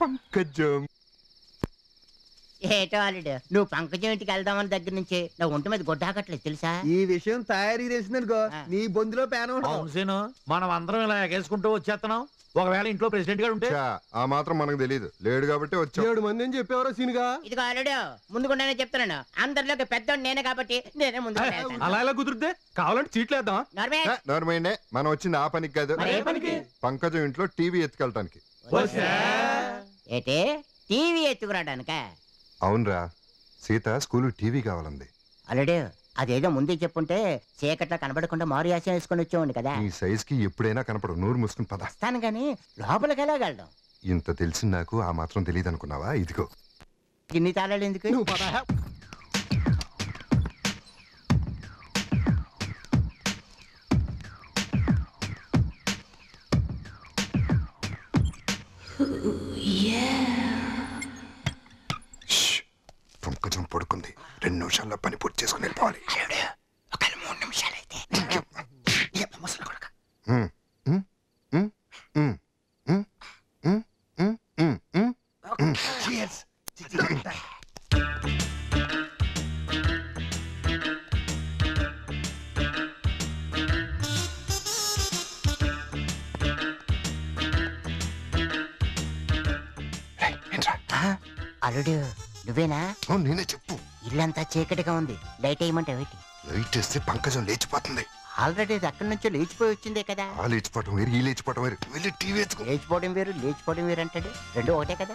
పంకజం ఏటో అల్లుడు నువ్వు పంకజం ఇంటికి వెళ్దామని దగ్గర నుంచి నా ఒంటి మీద గొడ్డాకట్లేదు తెలుసా ఈ విషయం తయారీ తెలిసిందనుకో ఆ. నీ బొందులో పేన ఉండదు అవును సీను మనం అందరం ఇలా ఎగేసుకుంటూ వచ్చేస్తున్నాం ఒకవేళ ఇంట్లో ప్రెసిడెంట్ గారు ఉంటే చా, ఆ మాత్రం మనకు తెలియదు లేడు కాబట్టి వచ్చాం ఏడు మంది అని చెప్పేవారో సీనుగా ఇదిగో అల్లుడు ముందుకుండానే చెప్తున్నాను అందరిలోకి పెద్దోడు నేనే కాబట్టి నేనే ముందు అలా ఎలా కుదిరితే కావాలంటే చీట్లు వేద్దాం ఏ, నోర్మైండే మనం వచ్చింది ఆ పనికి కాదు మరి ఏ పనికి? పంకజం ఇంట్లో టీవీ ఎత్తుకెళ్ళటానికి ఏటే టీవీ ఎత్తుకురాడానిక అవునరా సీత స్కూల్ టీవీ కావాలంది అల్లుడు అదేదో ముందే చెప్పుంటే చీకట్లో కనబడకుండా మారు యాసం వేసుకొని వచ్చేవాడిని కదా నీ సైజ్ కి ఎప్పుడైనా కనపడు నూరు మూసుకుని పద వస్తాను గాని లోపలికి వెళ్ళగలడం ఇంత తెలిసి నాకు ఆ మాత్రం తెలియదు అనుకున్నావా ఇదిగో ఇన్ని తాళాలు ఎందుకు నువ్వు పద పంకజం పడుకుంది రెండు నిమిషాల్లో పని పూర్తి చేసుకుని వెళ్ళిపోవాలి ఒక మూడు నిమిషాలు అయితే ఉమ్, ఉమ్, ఉమ్, ఉమ్, ఉమ్, ఉమ్, ఉమ్, ఉమ్, ఉమ్, ఉమ్. రేయ్, ఏంట్రా? అల్లుడు నువ్వేనా అవును, నేనే చెప్పు ఇల్లంతా చీకటిగా ఉంది లైట్ వేయమంటే ఏంటి లైట్ వేస్తే పంకజం లేచిపోతుంది ఆల్రెడీ ఇది అక్కడి నుంచో లేచిపోయి వచ్చిందే కదా ఆ లేచిపోవటం వేరు ఈ లేచిపోవటం వేరు వెళ్ళి టీవీ ఎత్తుకో లేచిపోవడం వేరు లేచిపోవడం వేరు అంటాడు రెండు ఒకటే కదా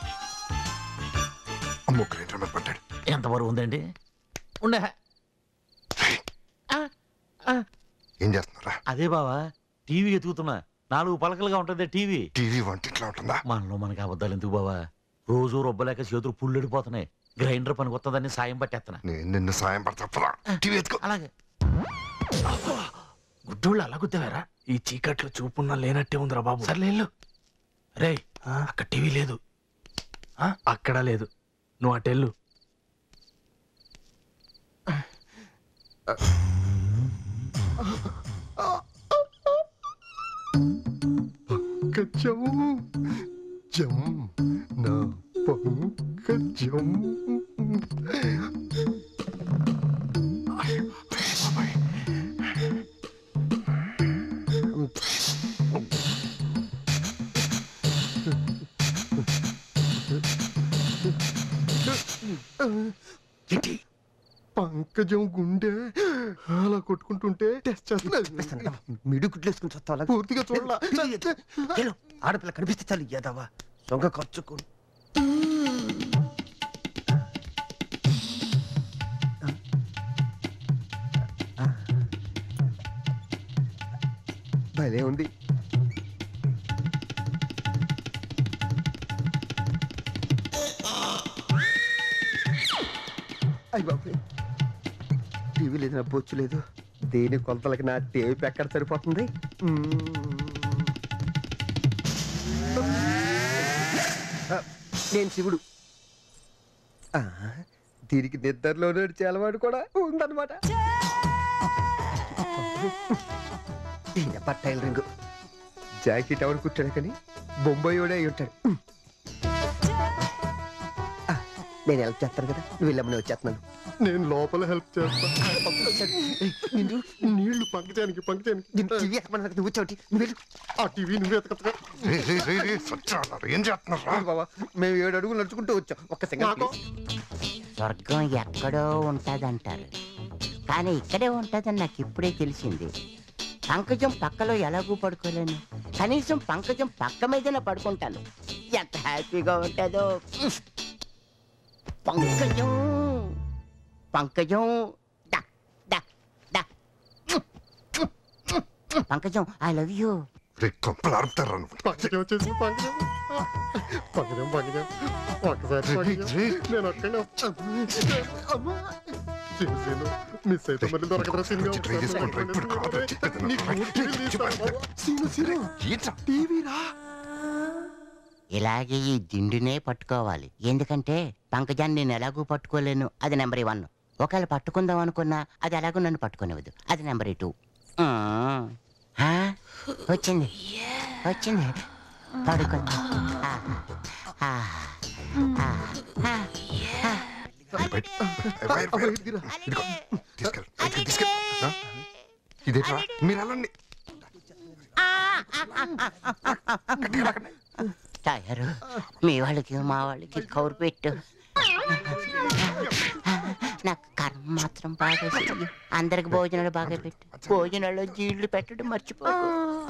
అమ్మో గ్రైండర్ మీద పడ్డాడు ఎంత బరువు ఉందండి ఉండే ఏం చేస్తున్నారా అదే బావా టీవీ ఎతుకుతున్నా నాలుగు పలకలుగా ఉంటది టీవీ టీవీ వంటింట్లో ఉంటుందా మనలో మనకి అబద్ధాలు ఎందుకు బావా రోజు రొబ్బలేక చేతులు పుల్లెడిపోతున్నాయి గ్రైండర్ పనికి వస్తుందని సాయం పట్టేస్తున్నా నేను నిన్ను సాయం పడతా పద. టీవీ ఎత్తుకో అలాగే గుడ్డోళ్ళు అలా గుద్దావారా ఈ చీకట్లో చూపున్నా లేనట్టే ఉందిరా బాబు సర్లే వెళ్ళు. రేయ్ అక్కడ టీవీ లేదు ఆ, అక్కడ లేదు నువ్వు అటెళ్ళు పంకజం జం నా పంకజం పంకజం గుండె అలా కొట్టుకుంటుంటే టెస్ట్ చేస్తున్నా మిడుకుట్లు వేసుకుని చస్తావా పూర్తిగా చూడాల వెళ్ళు. ఆడపిల్ల కనిపిస్తే చాలు ఏదవా దొంగ ఖర్చుకు భలే ఉంది అయ్యి బాబు టీవీ లేదు నా బొచ్చు లేదు దేని కొలతలకి నా టేప్ ఎక్కడ సరిపోతుంది మ్మ్. ఆ, నేను శివుడు ఆ, దీనికి నిద్రలో నడిచే అలవాటు కూడా ఉందన్నమాట ఈయనప్ప టైలరింగ్ జాకెట్ ఎవరు కుట్టాడు కానీ బొంబాయి అయి ఉంటాడు ఆ, నేను హెల్ప్ చేస్తాను కదా నువ్వు వెళ్ళమని వచ్చేస్తున్నాను నేను లోపల హెల్ప్ చేస్తా నిన్ను నీళ్లు పంకజానికి పంకజానికి నిన్ను టీవీ ఎక్కమన్నా నువ్వు వచ్చావు నువ్వు వెళ్ళు ఆ టీవీ నువ్వే ఎతకత్తగా ఏం చేస్తున్నారా అవును బాబా మేము ఏడు అడుగులు నడుచుకుంటూ వచ్చాం ఒక్క సెకండ్ స్వర్గం ఎక్కడో ఉంటదంటారు కానీ ఇక్కడే ఉంటదని నాకు ఇప్పుడే తెలిసింది పంకజం పక్కలో ఎలాగూ పడుకోలేను కనీసం పంకజం పక్క మీదనే పడుకుంటాను ఎంత హ్యాపీగా ఉంటుందో పంకజం పంకజం డా, డా, డా. పంకజం ఐ లవ్ యూ రే కొంపలు ఆరుతారా నువ్వు పంకజం వచ్చేసి పంకజం పంకజం పంకజం ఒక్కసారి పంకజం నేను ఒక్కడే మిస్ అయితే మళ్ళీ దొరకదురా సీన్గా ట్రై చేసుకోండి రా, ఇప్పుడు కాదు. సీను సీను ఏంట్రా? టీవీరా ఇలాగే ఈ దిండునే పట్టుకోవాలి ఎందుకంటే పంకజాన్ని నేను ఎలాగూ పట్టుకోలేను అది నెంబర్ వన్ ఒకవేళ పట్టుకుందాం అనుకున్నా అది ఎలాగో నన్ను పట్టుకునేవద్దు అది నెంబర్ టూ వచ్చింది వచ్చింది పడుకుంది ఆ. ఆ, ఆ, ఆ, ఆ. బయట బయట, బయట. ఇదిగో, తీసుకెళ్ళు బయటికి తీసుకెళ్ళు ఆ? ఇదేట్రా మీరు వెళ్ళండి టయరు మీ వాళ్ళకి మా వాళ్ళకి కౌరు పెట్టు నాకు కర్మ మాత్రం బాగా చెయ్యి అందరికి భోజనాలు బాగా పెట్టు భోజనాల్లో జీళ్ళు పెట్టడం మర్చిపోకు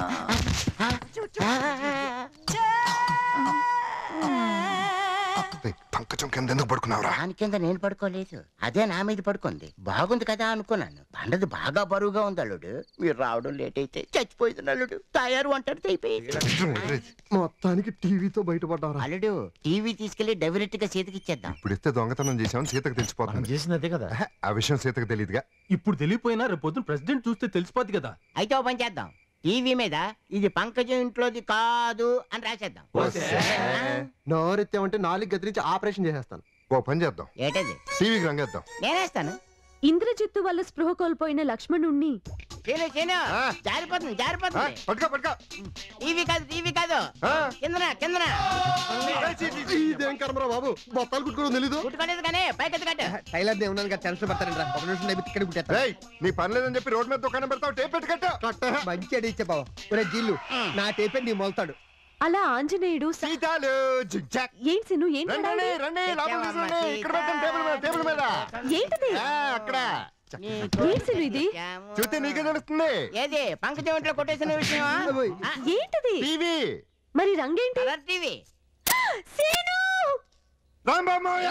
ఏయ్, పంకజం కింద ఎందుకు పడుకున్నావురా దాని కింద నేను పడుకోలేదు అదే నా మీద పడుకుంది బాగుంది కదా అనుకున్నాను పండది బాగా బరువుగా ఉంది అల్లుడు మీరు రావడం లేట్ అయితే చచ్చిపోయింది అల్లుడు తయారు వంటది అయిపోయింది మొత్తానికి టీవీతో బయటపడ్డారా అల్లుడు టీవీ తీసుకెళ్లి డైరెక్ట్ గా చేతికి ఇచ్చేద్దాం ఇప్పుడు ఇస్తే దొంగతనం చేసామని సీతకు మనం తెలిసిపోతుంది చేసింది అదే కదా ఆ విషయం సీతకు తెలియదుగా ఇప్పుడు తెలియపోయినా రేపు పొద్దున ప్రెసిడెంట్ చూస్తే తెలిసిపోద్ది కదా అయితే ఓ పని చేద్దాం టీవీ మీద ఇది పంకజం ఇంట్లోది కాదు అని రాసేద్దాం నోరెత్తామంటే నాలుగు గదిరించి ఆపరేషన్ చేసేస్తాను ఓ పని చేద్దాం ఏటది టీవీకి రంగేద్దాం నేనేస్తాను ఇంద్రజిత్తు వల్ల స్పృహ కోల్పోయిన లక్ష్మణుణ్ణి చేను చేను ఆ. జారిపోతుంది ఆ, జారిపోతుంది పట్టుకో పట్టుకో టీవీ కాదు టీవీ కాదు ఆ. కిందన కిందన ఇదేం కర్మరా బాబు బొత్తాలు కుట్టుకోవడం తెలీదు కుట్టుకోలేదు కానీ పైకి కట్టు టైలర్ ఉన్నాను కదా టెన్షన్ పడతారండి రా ఒక నిమిషం నవ్వి ఇక్కడ కుట్టేస్తా రేయ్ నీ పని లేదని చెప్పి రోడ్ మీద దుకాణం పెడతావు టేప్ పెట్టి కట్టు మంచి అడి ఇచ్చే బావ ఒరే జీల్లు నా టేపే నీ మొలుతాడు అలా ఆంజనేయుడు స- సీతాలు జిగ్జాగ్ ఏంటి సిను ఏంటి రండి రండి, రండి లోపల కూర్చోండి ఇక్కడ పెట్టండి టేబుల్ మీద టేబుల్ మీద ఏంటిది ఆ, అక్కడ నీకు ఏంటి సిను ఇది చూస్తే నీకే తెలుస్తుంది ఏది పంకజం ఇంట్లో కొట్టేసిన విషయమా ఆ, ఏంటిది టీవీ మరి రంగేంటి కలర్ టీవీ సీను రాంబాబోయ్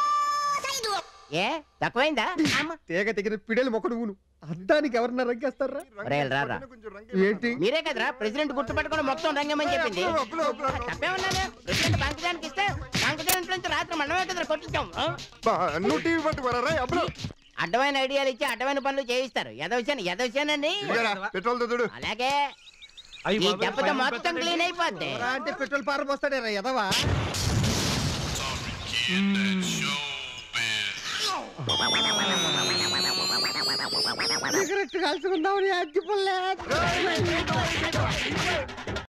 ఏ తక్కువైందా అమ్మ. తీగ తెగిన పిడేలు మొక్కడు ఊను అద్దానికి ఎవరన్నా రంగేస్తారా ఒరేయ్, రారా. ఏంటి మీరే కదరా ప్రెసిడెంట్ గుర్తుపెట్టుకుని మొత్తం రంగమని చెప్పింది తప్పేమన్నాను ప్రెసిడెంట్ పంకజానికి ఇస్తే పంకజం ఇంట్లో నుంచి రాత్రి మనమే కదరా కొట్టించాం ఆ? నువ్వు టీవీ పట్టుకోరా రా అప్పుడు అడ్డమైన ఐడియాలు ఇచ్చి అడ్డమైన పనులు చేయిస్తారు ఎదవశాను ఎదవశానండి పెట్రోల్ చూడు అలాగే ఈ దెబ్బతో మొత్తం క్లీన్ అయిపోద్ది రా అంటే పెట్రోల్ పార పోస్తాడే రా ఎదవా సిగరెట్ కాల్చుకుందామని అగ్గిపుల్లే